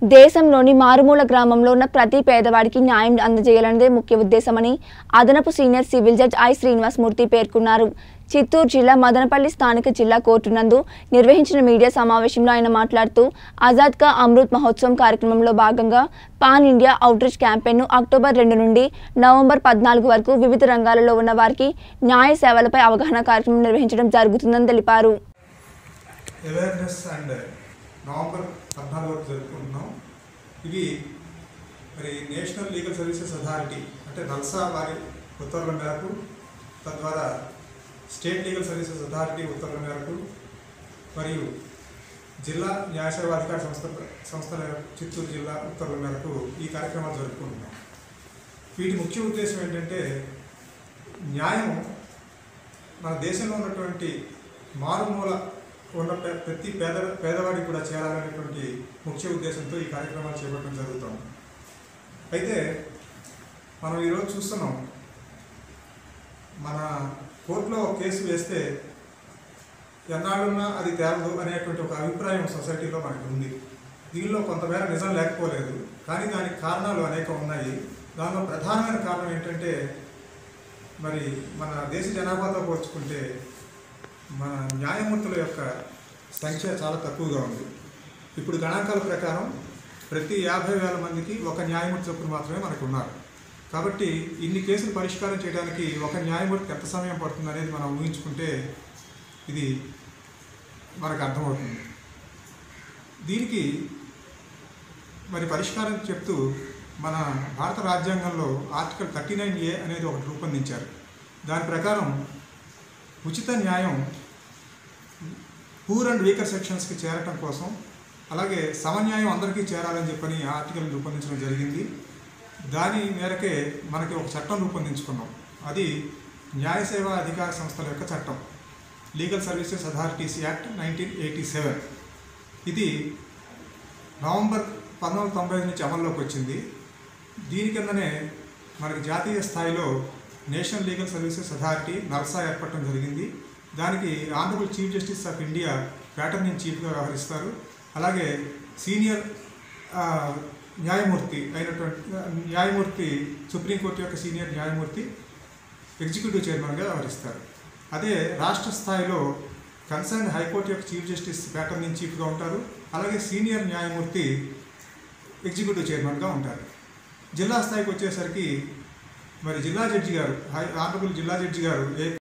దేశంలోని మారుమూల గ్రామంలో ఉన్న ప్రతి పేదవాడికి న్యాయం అందజేయాలన్నదే ముఖ్య ఉద్దేశమని అదనపు senior civil judge I Srinivasamurthy పేర్కొన్నారు చిత్తూరు జిల్లా మదనపల్లి స్థానిక జిల్లా కోర్టు నందు నిర్వహించిన మీడియా సమావేశంలో ఆయన మాట్లాడుతూ ఆజాద్ కా అమృత్ మహోత్సవం కార్యక్రమంలో భాగంగా పాన్ ఇండియా అవుట్రీచ్ క్యాంపెయిన్ను అక్టోబర్ రెండు నుండి నవంబర్ పద్నాలుగు వరకు వివిధ రంగాలలో ఉన్న వారికి న్యాయ సేవలపై అవగాహన కార్యక్రమం నిర్వహించడం జరుగుతుందని తెలిపారు అవేర్నెస్ అండ్ నవంబర్ పద్నాలుగు వరకు జరుపుకుంటున్నాం ఇవి మరి నేషనల్ లీగల్ సర్వీసెస్ అథారిటీ అంటే నల్సా వారి ఉత్తర్వుల మేరకు తద్వారా స్టేట్ లీగల్ సర్వీసెస్ అథారిటీ ఉత్తర్వుల మేరకు మరియు జిల్లా న్యాయ సేవా అధికార సంస్థ సంస్థల చిత్తూరు జిల్లా ఉత్తర్వుల మేరకు ఈ కార్యక్రమాలు జరుపుకుంటున్నాం వీటి ముఖ్య ఉద్దేశం ఏంటంటే న్యాయం మన దేశంలో ఉన్నటువంటి మారుమూల ఉన్న ప్ర- ప్రతి పేద పేదవాడికి కూడా చేరాలనేటువంటి ముఖ్య ఉద్దేశంతో ఈ కార్యక్రమాలు చేపట్టడం జరుగుతుంది అయితే మనం ఈరోజు చూస్తున్నాం మన కోర్టులో ఒక కేసు వేస్తే ఎన్నాళ్ళున్నా అది తేలదు అనేటువంటి ఒక అభిప్రాయం సొసైటీలో మనకు ఉంది దీనిలో కొంతమేర నిజం లేకపోలేదు కానీ దానికి కారణాలు అనేకం ఉన్నాయి దానిలో ప్రధానమైన కారణం ఏంటంటే మరి మన దేశ జనాభాతో పోల్చుకుంటే మన న్యాయమూర్తుల యొక్క సంఖ్య చాలా తక్కువగా ఉంది ఇప్పుడు గణాంకాల ప్రకారం ప్రతి యాభై వేల మందికి ఒక న్యాయమూర్తి చొప్పున మాత్రమే మనకు ఉన్నారు కాబట్టి ఇన్ని కేసులు పరిష్కారం చేయడానికి ఒక న్యాయమూర్తికి ఎంత సమయం పడుతుంది అనేది మనం ఊహించుకుంటే ఇది మనకు అర్థమవుతుంది దీనికి మరి పరిష్కారం చెప్తూ మన భారత రాజ్యాంగంలో ఆర్టికల్ థర్టీ నైన్ ఏ అనేది ఒకటి రూపొందించారు దాని ప్రకారం ఉచిత న్యాయం పూర్ అండ్ వీకర్ సెక్షన్స్కి చేరటం కోసం అలాగే సమన్యాయం అందరికీ చేరాలని చెప్పని ఆ ఆర్టికల్ రూపొందించడం జరిగింది దాని మేరకే మనకి ఒక చట్టం రూపొందించుకున్నాం అది న్యాయ సేవా అధికార సంస్థల యొక్క చట్టం legal services authorities act nineteen eighty seven ఇది నవంబర్ పంతొమ్మిది వందల తొంభై ఐదు నుంచి అమల్లోకి వచ్చింది దీని కిందనే మనకి జాతీయ స్థాయిలో national legal services authority NALSA ఏర్పడటం జరిగింది దానికి honourable chief justice of India patterning చీఫ్గా వ్యవహరిస్తారు అలాగే సీనియర్ ఆ, న్యాయమూర్తి అయినటువంటి న్యాయమూర్తి సుప్రీంకోర్టు యొక్క సీనియర్ న్యాయమూర్తి ఎగ్జిక్యూటివ్ చైర్మన్గా వ్యవహరిస్తారు అదే రాష్ట్ర స్థాయిలో కన్సర్న్ హైకోర్టు యొక్క చీఫ్ జస్టిస్ ప్యాటర్నింగ్ చీఫ్గా ఉంటారు అలాగే సీనియర్ న్యాయమూర్తి ఎగ్జిక్యూటివ్ చైర్మన్గా ఉంటారు జిల్లా స్థాయికి వచ్చేసరికి మరి జిల్లా జడ్జి గారు హై ఆనరబుల్ జిల్లా జడ్జి గారు ఏ